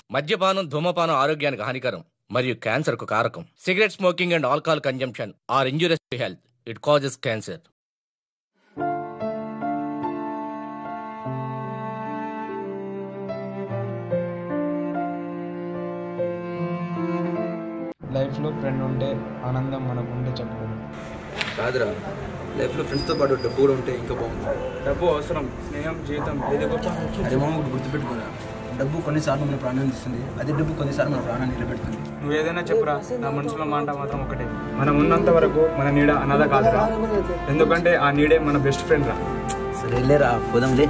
మద్యపానం ధూమపానం ఆరోగ్యానికి హానికరం మరియు క్యాన్సర్ కు కారకం cigarette smoking and alcohol consumption are injurious to health it causes cancer లైఫ్లో ఫ్రెండ్ ఉంటే ఆనందం మనకుంటే చెప్పలేదు కాదురా లైఫ్లో ఫ్రెండ్స్తో పాటు డబ్బు కూడా ఉంటే ఇంకా బాగుంది డబ్బు అవసరం స్నేహం జీవితం ఏది గొప్ప అదే మామ ఒకటి గుర్తుపెట్టుకోరా డబ్బు కొన్నిసార్లు మన ప్రాణాన్ని ఇస్తుంది అదే డబ్బు కొన్నిసార్లు మన ప్రాణాన్ని నిలబెడుతుంది నువ్వు ఏదైనా చెప్పురా నా మనసులో మాట మాత్రం ఒకటే మనం ఉన్నంత వరకు మన నీడ అనాథ కాదురా ఎందుకంటే ఆ నీడే మన బెస్ట్ ఫ్రెండ్ రా సరే లేరా పోదాంలే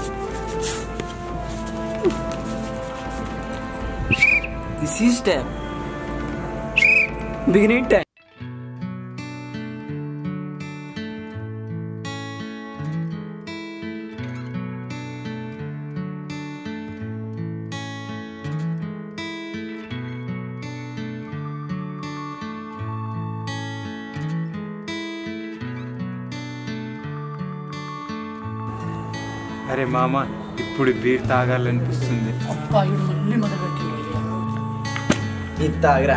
This is time. Beginning time. అరే మామ ఇప్పుడు బీర్ తాగాలనిపిస్తుంది తాగరా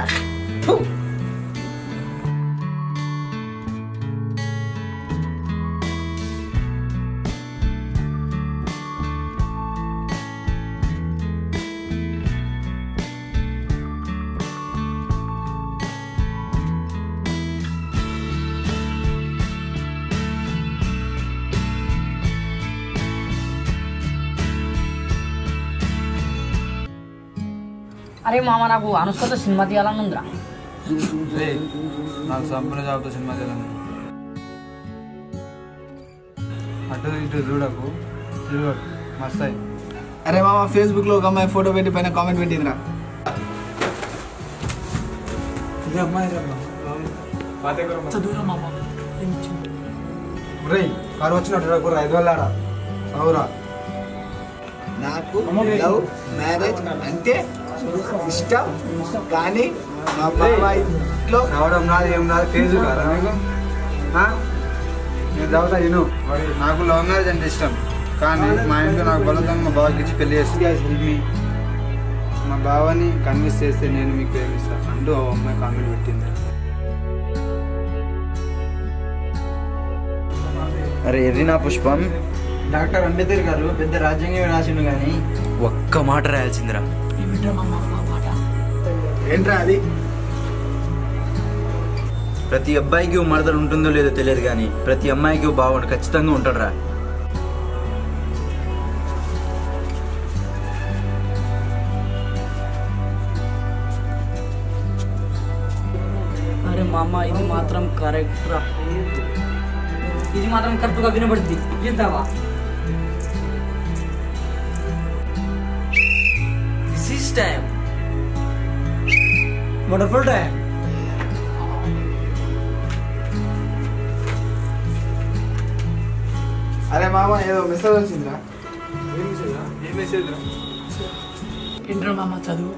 అరే మామ నాకు అనుష్కతో సినిమా తీయాలని ఉందిరా నాకు సంపూర్ణ జాబితా సినిమా తెలియదు అటు ఇటు చూడకు తిరుగు మస్తాయి అరే మామ ఫేస్బుక్ లో ఒక అమ్మాయి ఫోటో పెట్టి పైన కామెంట్ పెట్టిందిరా రేయ్ కారు వచ్చినట్టు కూడా ఐదు వేల అవురా నాకు లవ్ మ్యారేజ్ అంటే ఇష్టం కానీ మా బాబాయ్ ఇంట్లో రావడం రాదు ఏం రాదు ఫేజ్ కాదా మీకు ఆ? నేను చదువుతా విను నాకు లవ్ మ్యారేజ్ అంటే ఇష్టం కానీ మా ఇంట్లో నాకు బలవంతంగా మా బావకి ఇచ్చి పెళ్లి చేస్తుంది మా బావని కన్విన్స్ చేస్తే నేను మీకు ప్రేమిస్తాను అంటూ ఆ అమ్మాయి కామెంట్ పెట్టింది అరే ఎర్రి నా పుష్పం డాక్టర్ అంబేద్కర్ గారు పెద్ద రాజ్యాంగం రాసిండు కానీ ఒక్క మాట రాయాల్సిందిరా ఏంట్రా అది ప్రతి అబ్బాయికి ఓ మరదలు ఉంటుందో లేదో తెలియదు కానీ ప్రతి అమ్మాయికి ఓ బావుడు ఖచ్చితంగా ఉంటాడురా అరే మామ ఇది మాత్రం కరెక్ట్ రా ఇది మాత్రం కరెక్ట్ గా వినబడుద్ది చేద్దావా this is time wonderful time అరే మామ ఏదో మెసేజ్ వచ్చిందిరా ఏం మెసేజ్ రా ఏంట్రా మామ చదువు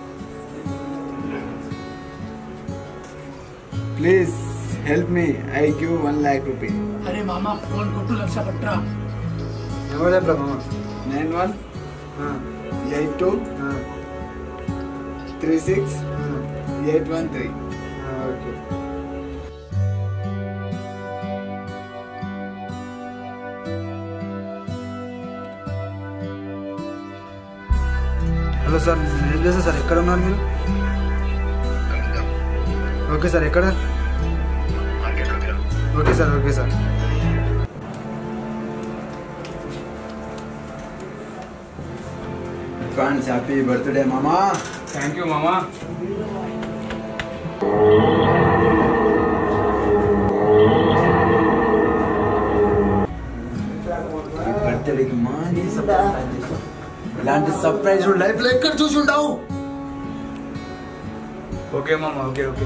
please help me I give one lakh rupee అరే మామ ఫోన్ కొట్టు లక్ష పట్రా ఎవరు చెప్పరా మామ nine one eight two three six eight one three okay hello sir నేను ఏం చేస్తాను సార్ ఎక్కడ ఉన్నారు మీరు ఓకే సార్ ఎక్కడ okay sir okay sir France happy birthday మామా థ్యాంక్ యూ మామా బర్త్డేకి మాది సర్ప్రైజ్ చేశాం. ఇలాంటి సర్ప్రైజ్ లైఫ్ లో ఎక్కడ చూసి ఉండవు ఓకే మామా ఓకే ఓకే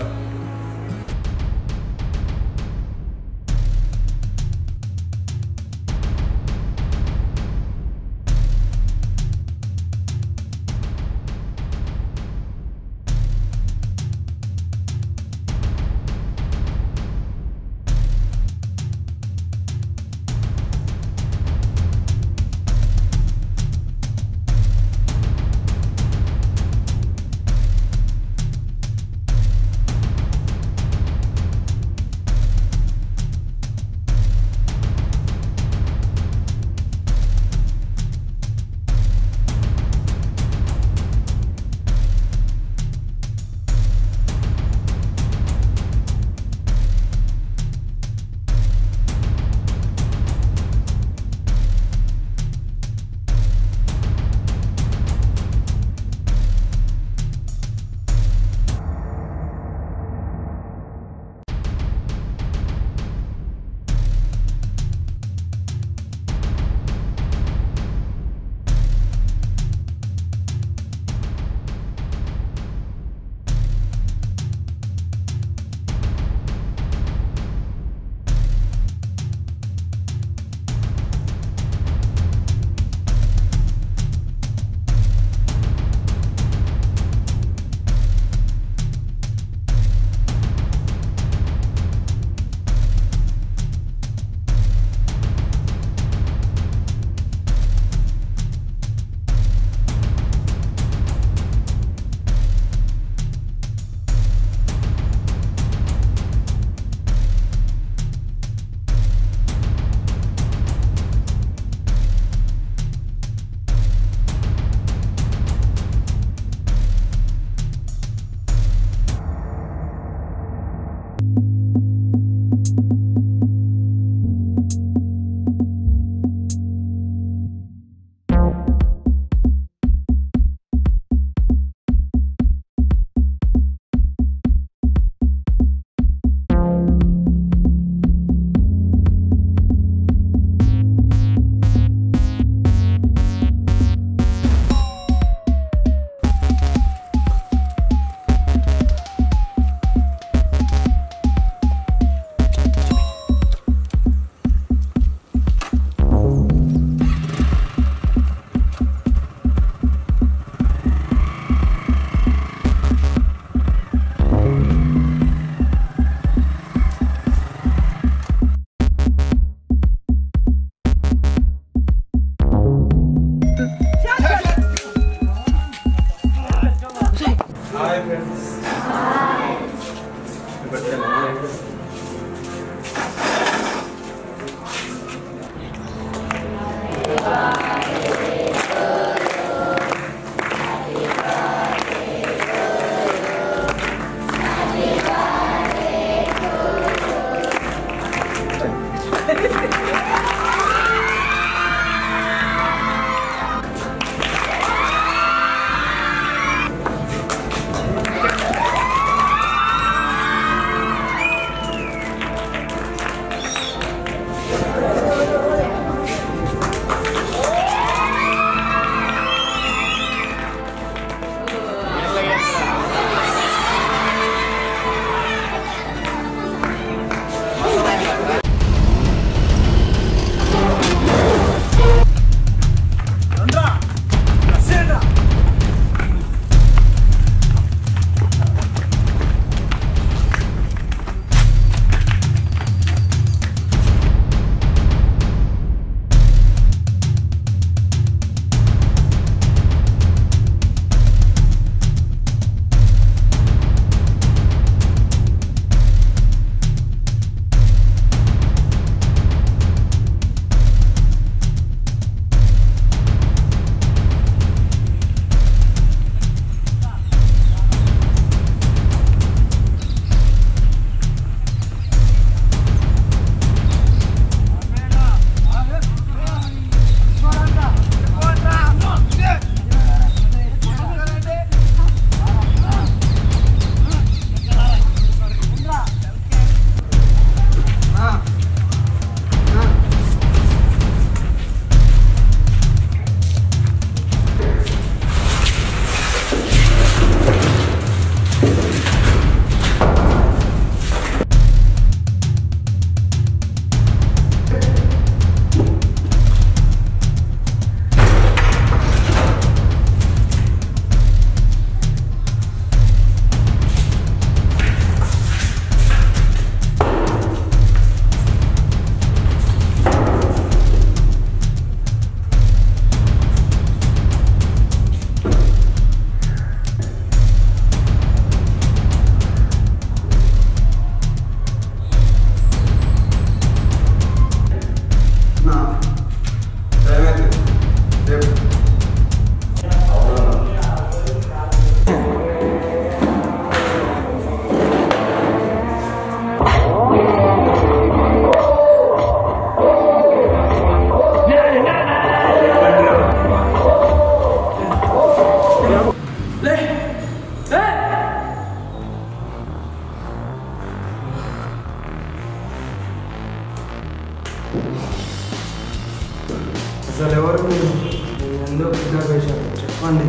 అసలు ఎవరు మీరు నేను ఎందుకు కిడ్నాప్ చేశారు చెప్పండి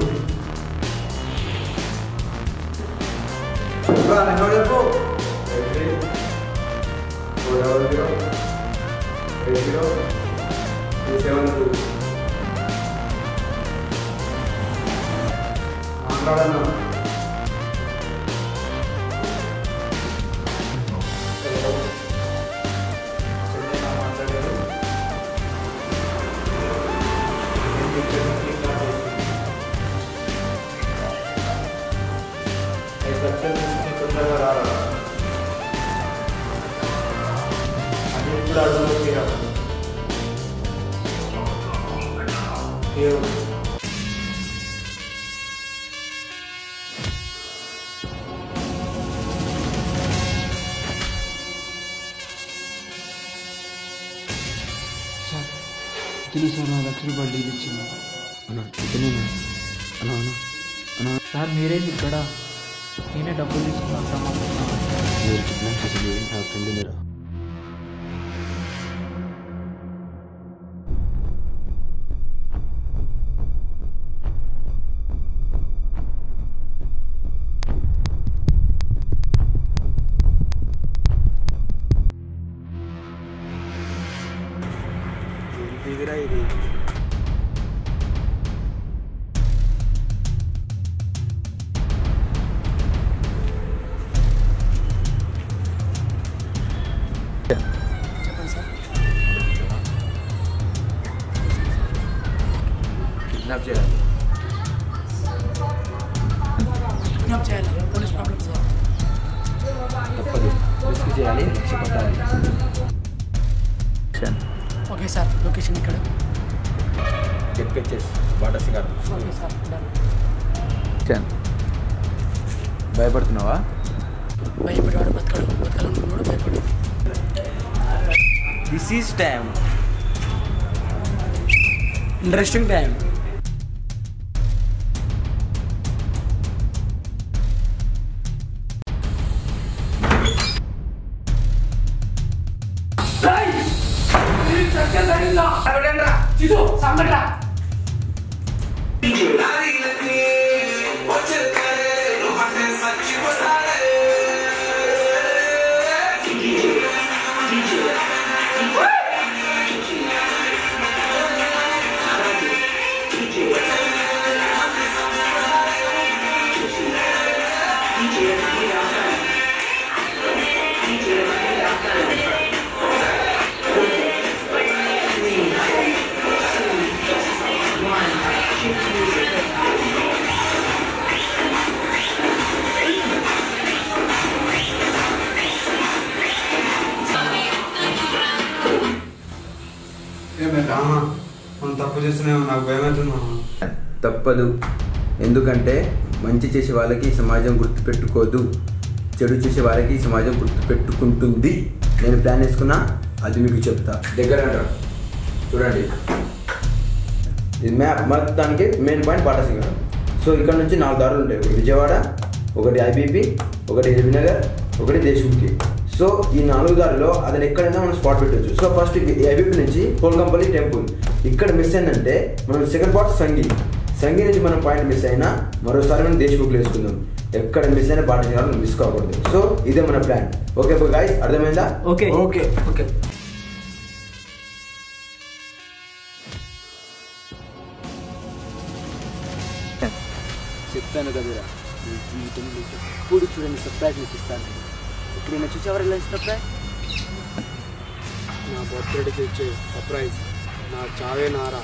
చెప్పు ఎవరు చెప్పు మాట్లాడన్నా సార్ తిను సార్ నా లక్ష రూపాయలు డీల్ ఇచ్చింది సార్ మీరేంది ఇక్కడ నేనే డబ్బులు తీసుకున్నాను మీరు కిడ్నాప్ చేసింది నా ఫ్రెండ్ మీరు ఇదిరా ఇది కిడ్నాప్ చేయాలి తప్పదు రిస్క్ చేయాలి లక్ష కొట్టాలి ఓకే సార్ లొకేషన్ ఇక్కడ చెప్పేచ్చేసి Bata Singaram okay sir done భయపడుతున్నావా భయపడేవాడు బతకడు బతకాలనుకున్నాడు భయపడు this is time interesting time ఏమైనా మనం తప్పు చేస్తున్నామో నాకు భయమవుతుంది మామ తప్పదు ఎందుకంటే మంచి చేసే వాళ్ళకి ఈ సమాజం గుర్తుపెట్టుకోదు చెడు చేసే వాళ్ళకి ఈ సమాజం గుర్తుపెట్టుకుంటుంది నేను ప్లాన్ వేసుకున్నా అది మీకు చెప్తా దగ్గర అంటారు చూడండి ఇది మ్యాప్ మొత్తానికి మెయిన్ పాయింట్ బాటసింగం సో ఇక్కడ నుంచి నాలుగు దారులు ఉంటాయి ఒకటి విజయవాడ ఒకటి ఐబీపీ ఒకటి ఎల్బీనగర్ ఒకటి దేశముఖి సో ఈ నాలుగు దారిలో అతను ఎక్కడైనా మనం స్పాట్ పెట్టవచ్చు సో ఫస్ట్ ఐబీపీ నుంచి కోల్కంపల్లి టెంపుల్ ఇక్కడ మిస్ అయిందంటే మనం సెకండ్ పార్ట్ సంగి సంగి నుంచి మనం పాయింట్ మిస్ అయినా మరోసారి మనం దేశముఖిలో వేసుకుందాం ఎక్కడ మిస్ అయినా బాట చేయాలని మిస్ కాకూడదు సో ఇదే మన ప్లాన్ ఓకే గాయస్ అర్థమైందా ఓకే ఓకే ఓకే చెప్తాను కదరా నీ జీవితంలో ఎప్పుడు చూడండి సర్ప్రైజ్ మీకు ఇస్తాను ఎక్కడైనా చూసేవారు ఇలా సర్ప్రైజ్ నా బర్త్డేకి ఇచ్చే సర్ప్రైజ్ నా చావే నారా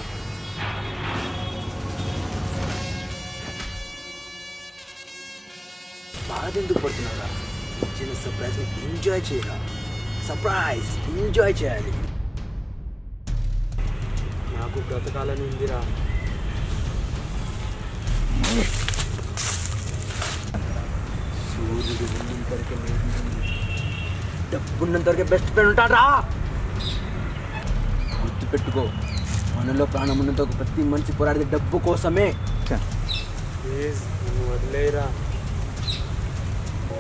బాధ ఎందుకు పడుతున్నారా ఇచ్చిన సర్ప్రైజ్ ని ఎంజాయ్ చేయరా సర్ప్రైజ్ ఎంజాయ్ చేయాలి నాకు బ్రతకాలని ఉందిరా సూర్యుడు ఉన్నంత వరకే డబ్బున్నంత వరకే బెస్ట్ ఫ్రెండ్ ఉంటాడా గుర్తుపెట్టుకో మనలో ప్రాణం ఉన్నంత వరకు ప్రతి మనిషి పోరాడేది డబ్బు కోసమే ప్లీజ్ నన్ను వదిలేరా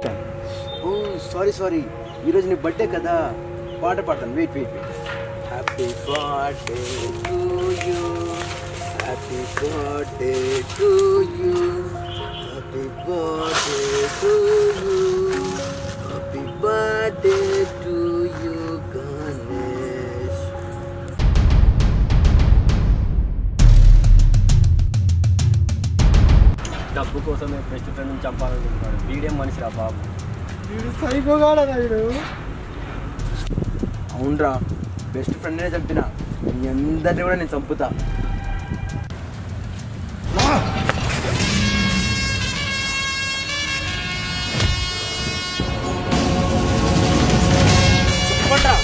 ఓ సారీ సారీ ఈరోజు నీ బర్త్డే కదా పాట పాడతాను wait wait wait happy happy birthday to you happy birthday to you happy birthday to you happy birthday to you Ganesh డబ్బు కోసమే బెస్ట్ ఫ్రెండ్ చంపాలనుకుంటున్నాడు వీడేం మనిషిరా బాబు అవునరా బెస్ట్ ఫ్రెండ్నే చంపిన మీ అందరిని కూడా నేను చంపుతా చెప్పండ్రా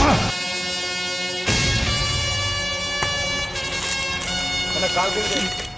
మన కాల్